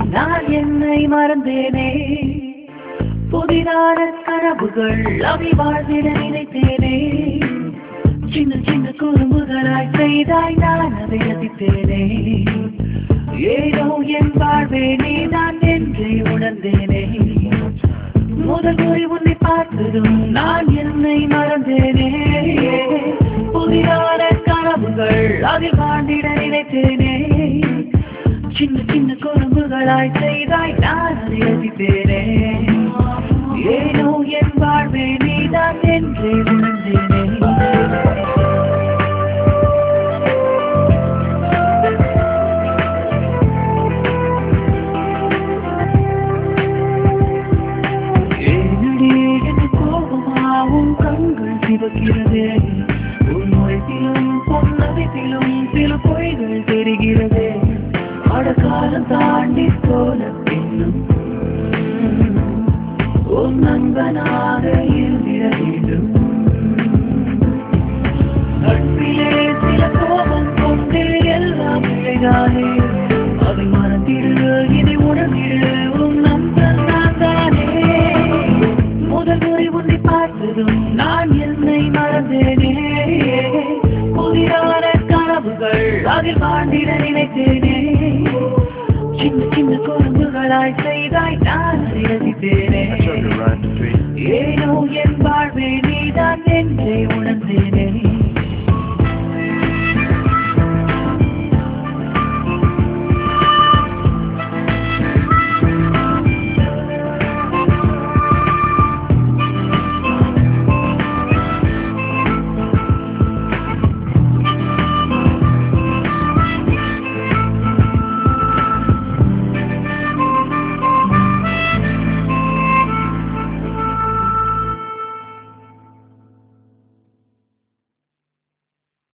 நான் என்னை மறந்தேனே புதிதான கனவுகள் அவை வாழ்ந்திட நினைத்தேனே சின்ன சின்ன குறும்புகளாய் செய்தாய் நான் அதை ரசித்தேனே ஏதோ என் வாழ்வே நீதான் என்றே உணர்ந்தேனே முதல் முறை உன்னை பார்த்ததும் நான் என்னை மறந்தேனே புதிதான கனவுகள் அதில் வாழ்ந்திட நினைத்தேனே சின்ன சின்ன குறும்புகளாய் செய்தாய் நான் அதை ரசித்தேனே ஏனோ என் வாழ்வே நீதான் என்றே உணர்ந்தேனே ஏனடி என் கோபமாவும் கண்கள் சிவக்கிறதே உன் முறைத்திலும் பொன்னகத்திலும் சில பொய்கள் தெரிகிறதே அடக்காலம் தாண்டி போல பின்னும் உன் நண்பனாக இருந்திட வேண்டும் நட்பிலே சில கோபம் கொண்டு எல்லாம் பிழைதானே அதை மறந்திடு இதை உணர்ந்திடு உன் நண்பன் நான் தானே முதல் முறை உன்னை பார்த்ததும் நான் என்னை மறந்தேனே புதிதான கனவுகள் அதில் வாழ்ந்திட நினைத்தேனே சின்ன சின்ன குறும்புகளாய் செய்தாய் நான் அதை ரசித்தேனே I turned around the street. ஏனோ என் வாழ்வே நீதான் என்றே உணர்ந்தேனே